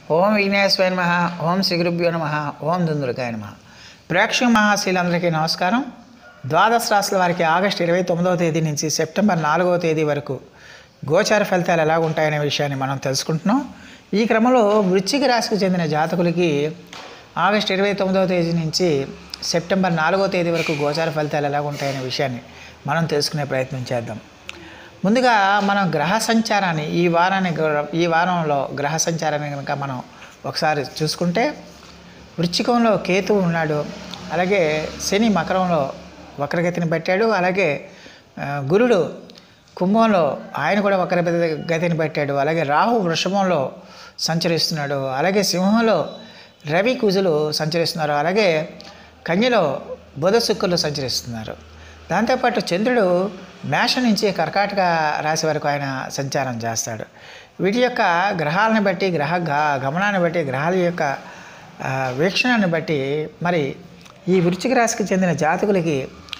ఓం విఘ్నేశ్వర నమ ఓం శ్రీ గురుభ్యో నమ ఓం దుందులకాయ నమ ప్రేక్షక మహాశీలందరికీ నమస్కారం ద్వాదశ రాశుల వారికి ఆగస్టు ఇరవై తొమ్మిదవ తేదీ నుంచి సెప్టెంబర్ నాలుగవ తేదీ వరకు గోచార ఫలితాలు ఎలా ఉంటాయనే విషయాన్ని మనం తెలుసుకుంటున్నాం ఈ క్రమంలో వృశ్చిక రాశికి చెందిన జాతకులకి ఆగస్టు ఇరవై తొమ్మిదవ తేదీ నుంచి సెప్టెంబర్ నాలుగవ తేదీ వరకు గోచార ఫలితాలు ఎలా ఉంటాయనే విషయాన్ని మనం తెలుసుకునే ప్రయత్నం చేద్దాం ముందుగా మనం గ్రహ సంచారాన్ని ఈ వారాన్ని గ్ర- ఈ వారంలో గ్రహ సంచారాన్ని కనుక మనం ఒకసారి చూసుకుంటే వృశ్చికంలో కేతువు ఉన్నాడు అలాగే శని మకరంలో వక్రగతిని పెట్టాడు అలాగే ఆ, గురుడు కుంభంలో ఆయన కూడా వక్ర గతిని పెట్టాడు అలాగే రాహు వృషభంలో సంచరిస్తున్నాడు అలాగే సింహంలో రవి కుజులు సంచరిస్తున్నారు అలాగే కన్యలో బుధ శుక్రులు సంచరిస్తున్నారు దాంతోపాటు చంద్రుడు మేష నుంచి కర్కాటక రాశి వరకు ఆయన సంచారం చేస్తాడు వీటి యొక్క గ్రహాలను బట్టి గ్రహ గ- గమనాన్ని బట్టి గ్రహాల యొక్క ఆ, వీక్షణాన్ని బట్టి మరి ఈ వృశ్చిక రాశికి చెందిన జాతకులకి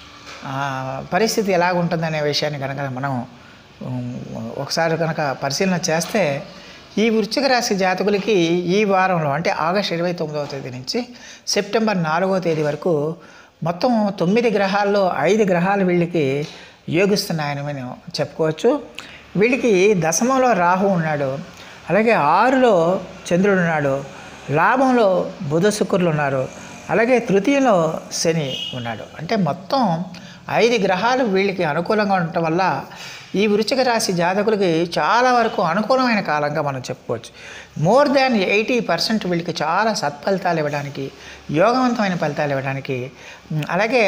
ఆ, పరిస్థితి ఎలా ఉంటుందనే విషయాన్ని కనుక మనం ఉమ్, ఒకసారి కనుక పరిశీలన చేస్తే ఈ వృశ్చిక రాశి జాతకులకి ఈ వారంలో అంటే ఆగస్ట్ ఇరవై తొమ్మిదవ తేదీ నుంచి సెప్టెంబర్ నాలుగవ తేదీ వరకు మొత్తం తొమ్మిది గ్రహాల్లో ఐదు గ్రహాలు వీళ్ళకి యోగిస్తున్నాయని మనం చెప్పుకోవచ్చు వీళ్ళకి దశమంలో రాహు ఉన్నాడు అలాగే ఆరులో చంద్రుడు ఉన్నాడు లాభంలో బుధ శుక్రులు ఉన్నారు అలాగే తృతీయలో శని ఉన్నాడు అంటే మొత్తం ఐదు గ్రహాలు వీళ్ళకి అనుకూలంగా ఉండటం వల్ల ఈ వృశ్చిక రాశి జాతకులకి చాలా వరకు అనుకూలమైన కాలంగా మనం చెప్పుకోవచ్చు మోర్ దాన్ ఎయిటీ పర్సెంట్ వీళ్ళకి చాలా సత్ఫలితాలు ఇవ్వడానికి యోగవంతమైన ఫలితాలు ఇవ్వడానికి ఉమ్, అలాగే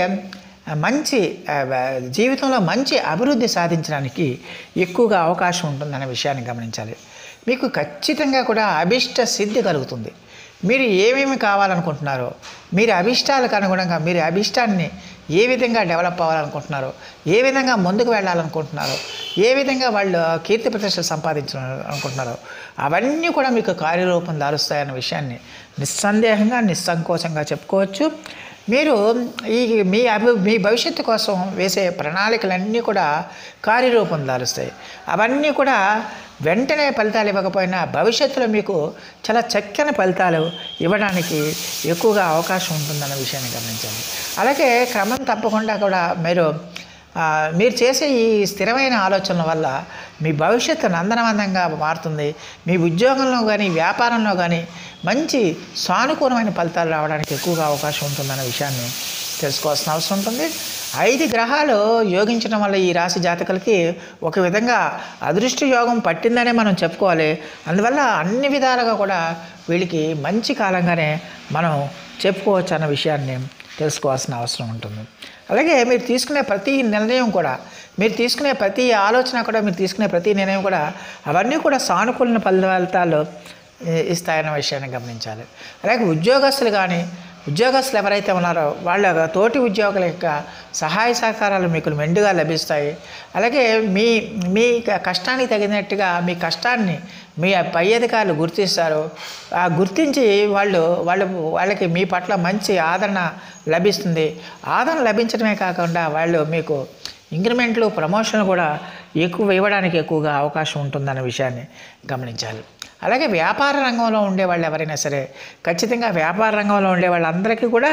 మంచి ఆ, జీవితంలో మంచి అభివృద్ధి సాధించడానికి ఎక్కువగా అవకాశం ఉంటుందనే విషయాన్ని గమనించాలి మీకు ఖచ్చితంగా కూడా అభిష్ట సిద్ధి కలుగుతుంది మీరు ఏమేమి కావాలనుకుంటున్నారో మీరు అభిష్టాలకు అనుగుణంగా మీరు అభిష్టాన్ని ఏ విధంగా డెవలప్ అవ్వాలనుకుంటున్నారో ఏ విధంగా ముందుకు వెళ్ళాలనుకుంటున్నారో ఏ విధంగా వాళ్ళు కీర్తి ప్రతిష్టలు సంపాదించాలనుకుంటున్నారో అవన్నీ కూడా మీకు కార్యరూపం దారుస్తాయన్న విషయాన్ని నిస్సందేహంగా నిస్సంకోచంగా చెప్పుకోవచ్చు మీరు ఈ మీ అభి మీ భవిష్యత్తు కోసం వేసే ప్రణాళికలన్నీ కూడా కార్యరూపం దాలుస్తాయి అవన్నీ కూడా వెంటనే ఫలితాలు ఇవ్వకపోయినా భవిష్యత్తులో మీకు చాలా చక్కని ఫలితాలు ఇవ్వడానికి ఎక్కువగా అవకాశం ఉంటుందన్న విషయాన్ని గమనించండి అలాగే క్రమం తప్పకుండా కూడా మీరు ఆ, మీరు చేసే ఈ స్థిరమైన ఆలోచనల వల్ల మీ భవిష్యత్తు నందనవందంగా మారుతుంది మీ ఉద్యోగంలో కానీ వ్యాపారంలో కానీ మంచి సానుకూలమైన ఫలితాలు రావడానికి ఎక్కువగా అవకాశం ఉంటుందన్న విషయాన్ని తెలుసుకోవాల్సిన అవసరం ఉంటుంది ఐదు గ్రహాలు యోగించడం వల్ల ఈ రాశి జాతకులకి ఒక విధంగా అదృష్ట యోగం పట్టిందనే మనం చెప్పుకోవాలి అందువల్ల అన్ని విధాలుగా కూడా వీళ్ళకి మంచి కాలంగానే మనం చెప్పుకోవచ్చు అన్న విషయాన్ని తెలుసుకోవాల్సిన అవసరం ఉంటుంది అలాగే మీరు తీసుకునే ప్రతి నిర్ణయం కూడా మీరు తీసుకునే ప్రతి ఆలోచన కూడా మీరు తీసుకునే ప్రతి నిర్ణయం కూడా అవన్నీ కూడా సానుకూల ఫలితాలు ఇ- ఇస్తాయన్న విషయాన్ని గమనించాలి అలాగే ఉద్యోగస్తులు కానీ ఉద్యోగస్తులు ఎవరైతే ఉన్నారో వాళ్ళ తోటి ఉద్యోగుల యొక్క సహాయ సహకారాలు మీకు మెండుగా లభిస్తాయి అలాగే మీ మీ క- కష్టానికి తగినట్టుగా మీ కష్టాన్ని మీ పై అధికారులు గుర్తిస్తారు ఆ గుర్తించి వాళ్ళు వాళ్ళు వాళ్ళకి మీ పట్ల మంచి ఆదరణ లభిస్తుంది ఆదరణ లభించడమే కాకుండా వాళ్ళు మీకు ఇంక్రిమెంట్లు ప్రమోషన్లు కూడా ఎక్కువ ఇవ్వడానికి ఎక్కువగా అవకాశం ఉంటుందన్న విషయాన్ని గమనించాలి అలాగే వ్యాపార రంగంలో ఉండే వాళ్ళు ఎవరైనా సరే ఖచ్చితంగా వ్యాపార రంగంలో ఉండే వాళ్ళందరికీ కూడా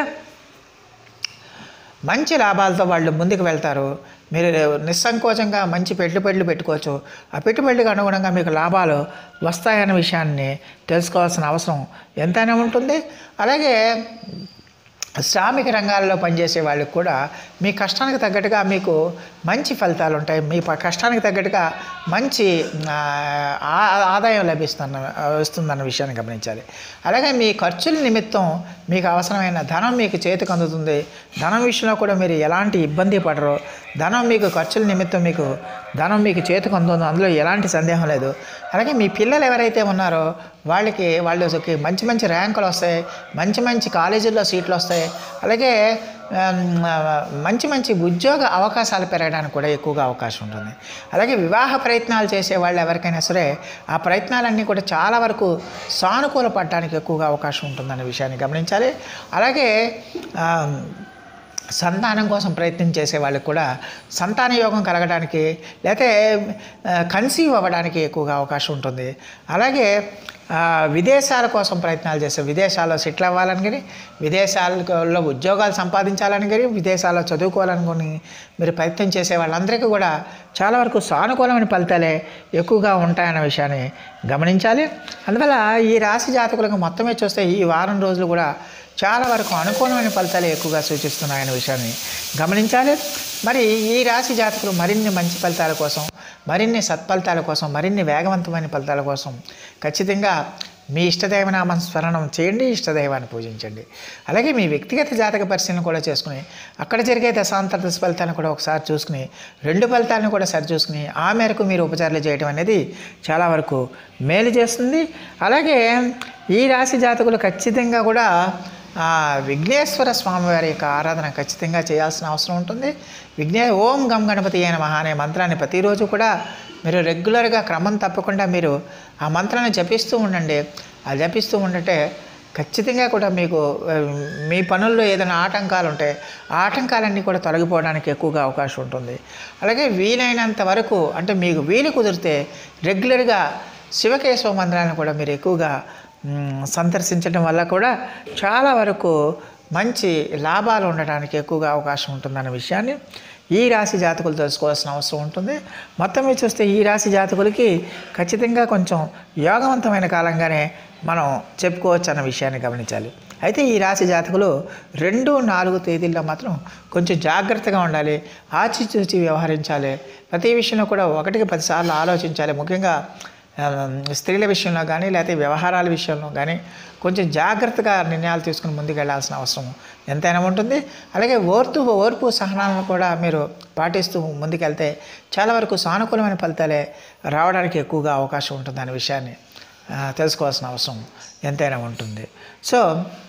మంచి లాభాలతో వాళ్ళు ముందుకు వెళ్తారు మీరు నిస్సంకోచంగా మంచి పెట్టుబడులు పెట్టుకోవచ్చు ఆ పెట్టుబడులకు అనుగుణంగా మీకు లాభాలు వస్తాయన్న విషయాన్ని తెలుసుకోవాల్సిన అవసరం ఎంతైనా ఉంటుంది అలాగే శ్రామిక రంగాల్లో పనిచేసే వాళ్ళకి కూడా మీ కష్టానికి తగ్గట్టుగా మీకు మంచి ఫలితాలు ఉంటాయి మీ ప- కష్టానికి తగ్గట్టుగా మంచి ఆ, ఆ- ఆదాయం లభిస్తున్న వస్తుందన్న విషయాన్ని గమనించాలి అలాగే మీ ఖర్చుల నిమిత్తం మీకు అవసరమైన ధనం మీకు చేతికి అందుతుంది ధనం విషయంలో కూడా మీరు ఎలాంటి ఇబ్బంది పడరు ధనం మీకు ఖర్చుల నిమిత్తం మీకు ధనం మీకు చేతికి అందుతుందో అందులో ఎలాంటి సందేహం లేదు అలాగే మీ పిల్లలు ఎవరైతే ఉన్నారో వాళ్ళకి వాళ్ళకి మంచి మంచి ర్యాంకులు వస్తాయి మంచి మంచి కాలేజీల్లో సీట్లు వస్తాయి అలాగే ఆమ్, ఆ, మంచి మంచి ఉద్యోగ అవకాశాలు పెరగడానికి కూడా ఎక్కువగా అవకాశం ఉంటుంది అలాగే వివాహ ప్రయత్నాలు చేసే వాళ్ళు ఎవరికైనా సరే ఆ ప్రయత్నాలన్నీ కూడా చాలా వరకు సానుకూల పడడానికి ఎక్కువగా అవకాశం ఉంటుందనే విషయాన్ని గమనించాలి అలాగే ఆమ్, సంతానం కోసం ప్రయత్నం చేసే వాళ్ళకి కూడా సంతాన యోగం కలగడానికి లేకపోతే కన్సీవ్ అవ్వడానికి ఎక్కువగా అవకాశం ఉంటుంది అలాగే ఆ, విదేశాల కోసం ప్రయత్నాలు చేస్తారు విదేశాల్లో సెటిల్ అవ్వాలని కానీ విదేశాలలో ఉద్యోగాలు సంపాదించాలని కానీ విదేశాల్లో చదువుకోవాలనుకుని మీరు ప్రయత్నం చేసే వాళ్ళందరికీ కూడా చాలా వరకు సానుకూలమైన ఫలితాలే ఎక్కువగా ఉంటాయన్న విషయాన్ని గమనించాలి అందువల్ల ఈ రాశి జాతకులకు మొత్తమే చూస్తే ఈ వారం రోజులు కూడా చాలా వరకు అనుకూలమైన ఫలితాలు ఎక్కువగా సూచిస్తున్నాయనే విషయాన్ని గమనించాలి మరి ఈ రాశి జాతకులు మరిన్ని మంచి ఫలితాల కోసం మరిన్ని సత్ఫలితాల కోసం మరిన్ని వేగవంతమైన ఫలితాల కోసం ఖచ్చితంగా మీ ఇష్టదైవనామం స్మరణం చేయండి ఇష్టదైవాన్ని పూజించండి అలాగే మీ వ్యక్తిగత జాతక పరిశీలన కూడా చేసుకుని అక్కడ జరిగే దశాంతర దశ ఫలితాలను కూడా ఒకసారి చూసుకుని రెండు ఫలితాలను కూడా సరి చూసుకుని ఆ మేరకు మీరు ఉపచారాలు చేయడం అనేది చాలా వరకు మేలు చేస్తుంది అలాగే ఈ రాశి జాతకులు ఖచ్చితంగా కూడా ఆ విఘ్నేశ్వర స్వామివారి యొక్క ఆరాధన ఖచ్చితంగా చేయాల్సిన అవసరం ఉంటుంది విఘ్నే ఓం గం గణపతి అయిన మహా అనే మంత్రాన్ని ప్రతిరోజు కూడా మీరు రెగ్యులర్గా క్రమం తప్పకుండా మీరు ఆ మంత్రాన్ని జపిస్తూ ఉండండి ఆ జపిస్తూ ఉండంటే ఖచ్చితంగా కూడా మీకు ఆ, మీ పనుల్లో ఏదైనా ఆటంకాలు ఉంటే ఆ ఆటంకాలన్నీ కూడా తొలగిపోవడానికి ఎక్కువగా అవకాశం ఉంటుంది అలాగే వీలైనంత వరకు అంటే మీకు వీలు కుదిరితే రెగ్యులర్గా శివకేశవ మందిరాన్ని కూడా మీరు ఎక్కువగా మ్, సందర్శించడం వల్ల కూడా చాలా వరకు మంచి లాభాలు ఉండడానికి ఎక్కువగా అవకాశం ఉంటుందన్న విషయాన్ని ఈ రాశి జాతకులు తెలుసుకోవాల్సిన అవసరం ఉంటుంది మొత్తం మీద చూస్తే ఈ రాశి జాతకులకి ఖచ్చితంగా కొంచెం యోగవంతమైన కాలంగానే మనం చెప్పుకోవచ్చు అన్న విషయాన్ని గమనించాలి అయితే ఈ రాశి జాతకులు రెండు నాలుగు తేదీల్లో మాత్రం కొంచెం జాగ్రత్తగా ఉండాలి ఆచితూచి వ్యవహరించాలి ప్రతి విషయంలో కూడా ఒకటికి పదిసార్లు ఆలోచించాలి ముఖ్యంగా ఆ, స్త్రీల విషయంలో కానీ లేకపోతే వ్యవహారాల విషయంలో కానీ కొంచెం జాగ్రత్తగా నిర్ణయాలు తీసుకుని ముందుకు వెళ్ళాల్సిన అవసరం ఎంతైనా ఉంటుంది అలాగే ఓర్పు ఓర్పు సహనాలను కూడా మీరు పాటిస్తూ ముందుకెళ్తే చాలా వరకు సానుకూలమైన ఫలితాలే రావడానికి ఎక్కువగా అవకాశం ఉంటుంది అనే విషయాన్ని ఆ, తెలుసుకోవాల్సిన అవసరం ఎంతైనా ఉంటుంది సో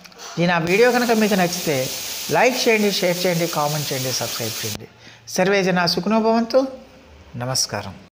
ఈ నా వీడియో కనుక మీకు నచ్చితే లైక్ చేయండి షేర్ చేయండి కామెంట్ చేయండి సబ్స్క్రైబ్ చేయండి సర్వేజన సుఖనోభవంతు నమస్కారం